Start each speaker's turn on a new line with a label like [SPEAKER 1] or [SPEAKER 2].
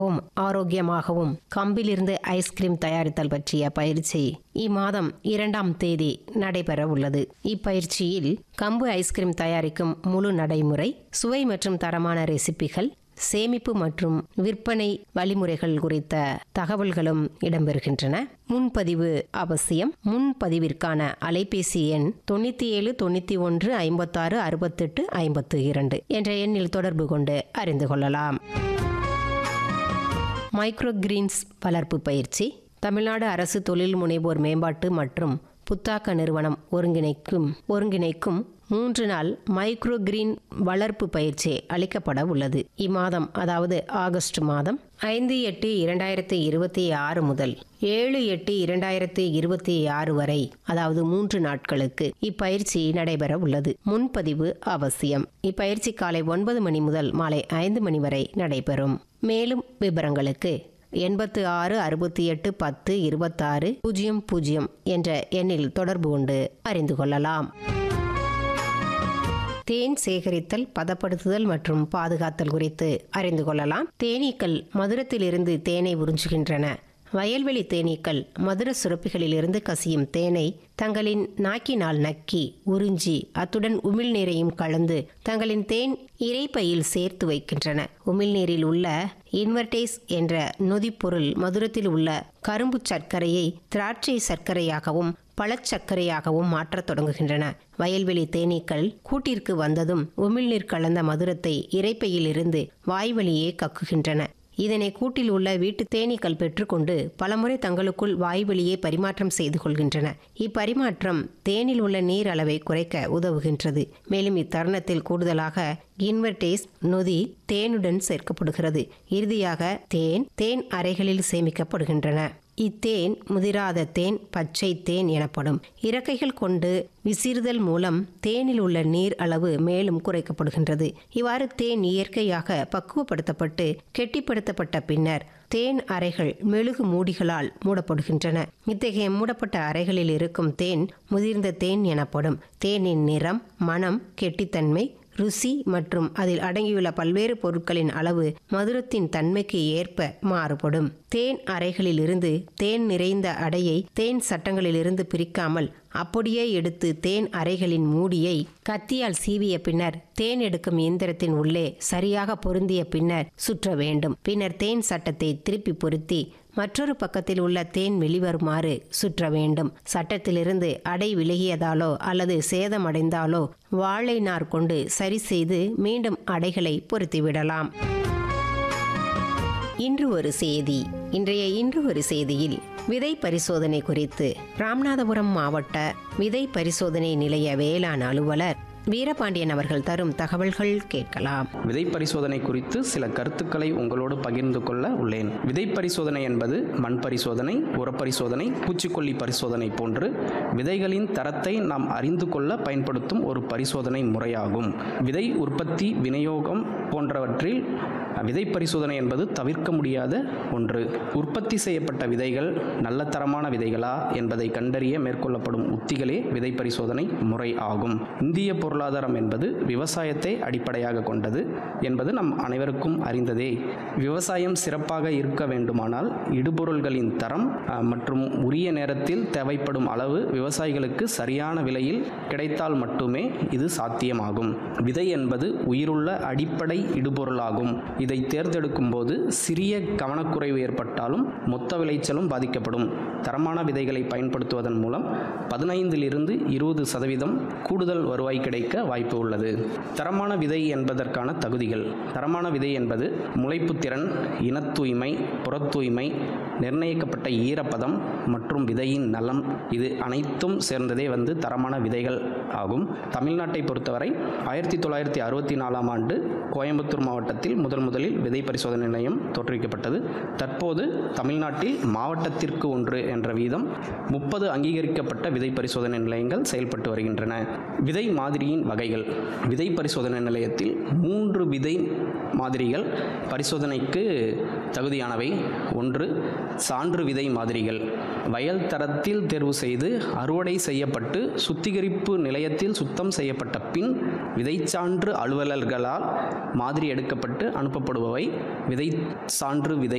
[SPEAKER 1] வும் ஆரோக்கியமாகவும் கம்பிலிருந்து ஐஸ்கிரீம் தயாரித்தல் பற்றிய பயிற்சி இம்மாதம் இரண்டாம் தேதி நடைபெற உள்ளது இப்பயிற்சியில் கம்பு ஐஸ்கிரீம் தயாரிக்கும் முழு நடைமுறை சுவை மற்றும் தரமான ரெசிபிகள் சேமிப்பு மற்றும் விற்பனை வழிமுறைகள் குறித்த தகவல்களும் இடம்பெறுகின்றன முன்பதிவு அவசியம் முன்பதிவிற்கான அலைபேசி எண் தொண்ணூற்றி ஏழு தொண்ணூற்றி ஒன்று ஐம்பத்தாறு அறுபத்தெட்டு ஐம்பத்து இரண்டு என்ற எண்ணில் தொடர்பு கொண்டு அறிந்து கொள்ளலாம் மைக்ரோ கிரீன்ஸ் வளர்ப்பு பயிற்சி தமிழ்நாடு அரசு தொழில் முனைவோர் மேம்பாட்டு மற்றும் புத்தாக்க நிறுவனம் ஒருங்கிணைக்கும் ஒருங்கிணைக்கும் மூன்று நாள் மைக்ரோ கிரீன் வளர்ப்பு பயிற்சி அளிக்கப்பட உள்ளது இம்மாதம் அதாவது ஆகஸ்ட் மாதம் ஐந்து எட்டு இரண்டாயிரத்தி இருபத்தி ஆறு முதல் ஏழு எட்டு இரண்டாயிரத்தி இருபத்தி ஆறு வரை அதாவது மூன்று நாட்களுக்கு இப்பயிற்சி நடைபெற உள்ளது முன்பதிவு அவசியம் இப்பயிற்சி காலை ஒன்பது மணி முதல் மாலை ஐந்து மணி வரை நடைபெறும் மேலும் விவரங்களுக்கு எண்பத்து ஆறு அறுபத்தி எட்டு பத்து இருபத்தாறு பூஜ்ஜியம் பூஜ்ஜியம் என்ற எண்ணில் தொடர்பு கொண்டு அறிந்து கொள்ளலாம் தேன் சேகரித்தல் பதப்படுத்துதல் மற்றும் பாதுகாத்தல் குறித்து அறிந்து கொள்ளலாம் தேனீக்கள் மதுரத்திலிருந்து தேனை உறிஞ்சுகின்றன வயல்வெளி தேனீக்கள் மதுர சுரப்பிகளிலிருந்து கசியும் தேனை தங்களின் நாக்கினால் நக்கி உறிஞ்சி அத்துடன் உமிழ்நீரையும் கலந்து தங்களின் தேன் இறைப்பையில் சேர்த்து வைக்கின்றன உமிழ்நீரில் உள்ள இன்வெர்டேஸ் என்ற நொதிப்பொருள் மதுரத்தில் உள்ள கரும்பு சர்க்கரையை திராட்சை சர்க்கரையாகவும் பழச்சர்க்கரையாகவும் மாற்றத் தொடங்குகின்றன வயல்வெளி தேனீக்கள் கூட்டிற்கு வந்ததும் உமிழ்நீர் கலந்த மதுரத்தை இறைப்பையிலிருந்து வாய்வழியே கக்குகின்றன இதனை கூட்டில் உள்ள வீட்டு தேனீக்கள் பெற்றுக்கொண்டு பலமுறை தங்களுக்குள் வாய்வழியே பரிமாற்றம் செய்து கொள்கின்றன இப்பரிமாற்றம் தேனில் உள்ள நீர் அளவை குறைக்க உதவுகின்றது மேலும் இத்தருணத்தில் கூடுதலாக இன்வெர்டேஸ் நொதி தேனுடன் சேர்க்கப்படுகிறது இறுதியாக தேன் தேன் அறைகளில் சேமிக்கப்படுகின்றன இத்தேன் முதிராத தேன் பச்சை தேன் எனப்படும் இறக்கைகள் கொண்டு விசிறுதல் மூலம் தேனில் உள்ள நீர் அளவு மேலும் குறைக்கப்படுகின்றது இவ்வாறு தேன் இயற்கையாக பக்குவப்படுத்தப்பட்டு கெட்டிப்படுத்தப்பட்ட பின்னர் தேன் அறைகள் மெழுகு மூடிகளால் மூடப்படுகின்றன இத்தகைய மூடப்பட்ட அறைகளில் இருக்கும் தேன் முதிர்ந்த தேன் எனப்படும் தேனின் நிறம் மனம் கெட்டித்தன்மை ருசி மற்றும் அதில் அடங்கியுள்ள பல்வேறு பொருட்களின் அளவு மதுரத்தின் தன்மைக்கு ஏற்ப மாறுபடும் தேன் அறைகளில் இருந்து தேன் நிறைந்த அடையை தேன் சட்டங்களிலிருந்து பிரிக்காமல் அப்படியே எடுத்து தேன் அறைகளின் மூடியை கத்தியால் சீவிய பின்னர் தேன் எடுக்கும் இயந்திரத்தின் உள்ளே சரியாக பொருந்திய பின்னர் சுற்ற வேண்டும் பின்னர் தேன் சட்டத்தை திருப்பி பொருத்தி மற்றொரு பக்கத்தில் உள்ள தேன் வெளிவருமாறு சுற்ற வேண்டும் சட்டத்திலிருந்து அடை விலகியதாலோ அல்லது சேதமடைந்தாலோ வாழை நார் கொண்டு சரி செய்து மீண்டும் அடைகளை பொருத்திவிடலாம் இன்று ஒரு செய்தி இன்றைய இன்று ஒரு செய்தியில் விதை பரிசோதனை குறித்து ராமநாதபுரம் மாவட்ட விதை பரிசோதனை நிலைய வேளாண் அலுவலர் வீரபாண்டியன் அவர்கள் தரும் தகவல்கள் கேட்கலாம்
[SPEAKER 2] விதை பரிசோதனை குறித்து சில கருத்துக்களை உங்களோடு பகிர்ந்து கொள்ள உள்ளேன் விதை பரிசோதனை என்பது மண் பரிசோதனை உரப்பரிசோதனை பூச்சிக்கொல்லி பரிசோதனை போன்று விதைகளின் தரத்தை நாம் அறிந்து கொள்ள பயன்படுத்தும் ஒரு பரிசோதனை முறையாகும் விதை உற்பத்தி விநியோகம் போன்றவற்றில் விதை பரிசோதனை என்பது தவிர்க்க முடியாத ஒன்று உற்பத்தி செய்யப்பட்ட விதைகள் நல்ல தரமான விதைகளா என்பதை கண்டறிய மேற்கொள்ளப்படும் உத்திகளே விதை பரிசோதனை முறை ஆகும் இந்திய பொருளாதாரம் என்பது விவசாயத்தை அடிப்படையாக கொண்டது என்பது நம் அனைவருக்கும் அறிந்ததே விவசாயம் சிறப்பாக இருக்க வேண்டுமானால் இடுபொருள்களின் தரம் அஹ், மற்றும் உரிய நேரத்தில் தேவைப்படும் அளவு விவசாயிகளுக்கு சரியான விலையில் கிடைத்தால் மட்டுமே இது சாத்தியமாகும் விதை என்பது உயிருள்ள அடிப்படை இடுபொருளாகும் இதை தேர்ந்தெடுக்கும் போது சிறிய கவனக்குறைவு ஏற்பட்டாலும் மொத்த விளைச்சலும் பாதிக்கப்படும் தரமான விதைகளை பயன்படுத்துவதன் மூலம் பதினைந்திலிருந்து இருபது சதவீதம் கூடுதல் வருவாய் கிடைக்க வாய்ப்பு உள்ளது தரமான விதை என்பதற்கான தகுதிகள் தரமான விதை என்பது முளைப்பு திறன் இனத் தூய்மை புறத் தூய்மை நிர்ணயிக்கப்பட்ட ஈரப்பதம் மற்றும் விதையின் நலம் இது அனைத்தும் சேர்ந்ததே வந்து தரமான விதைகள் ஆகும் தமிழ்நாட்டை பொறுத்தவரை ஆயிரத்தி தொள்ளாயிரத்தி அறுபத்தி நாலாம் ஆண்டு கோயம்புத்தூர் மாவட்டத்தில் முதல் முதலில் விதை பரிசோதனை நிலையம் தோற்றுவிக்கப்பட்டது தற்போது தமிழ்நாட்டில் மாவட்டத்திற்கு ஒன்று என்ற வீதம் முப்பது அங்கீகரிக்கப்பட்ட விதை பரிசோதனை நிலையங்கள் செயல்பட்டு வருகின்றன விதை மாதிரியின் மாதிரியின் வகைகள் விதை பரிசோதனை நிலையத்தில் மூன்று விதை மாதிரிகள் பரிசோதனைக்கு தகுதியானவை ஒன்று சான்று விதை மாதிரிகள் வயல் தரத்தில் தேர்வு செய்து அறுவடை செய்யப்பட்டு சுத்திகரிப்பு நிலையத்தில் சுத்தம் செய்யப்பட்ட பின் விதைச்சான்று அலுவலர்களால் மாதிரி எடுக்கப்பட்டு அனுப்பப்படுபவை விதை சான்று விதை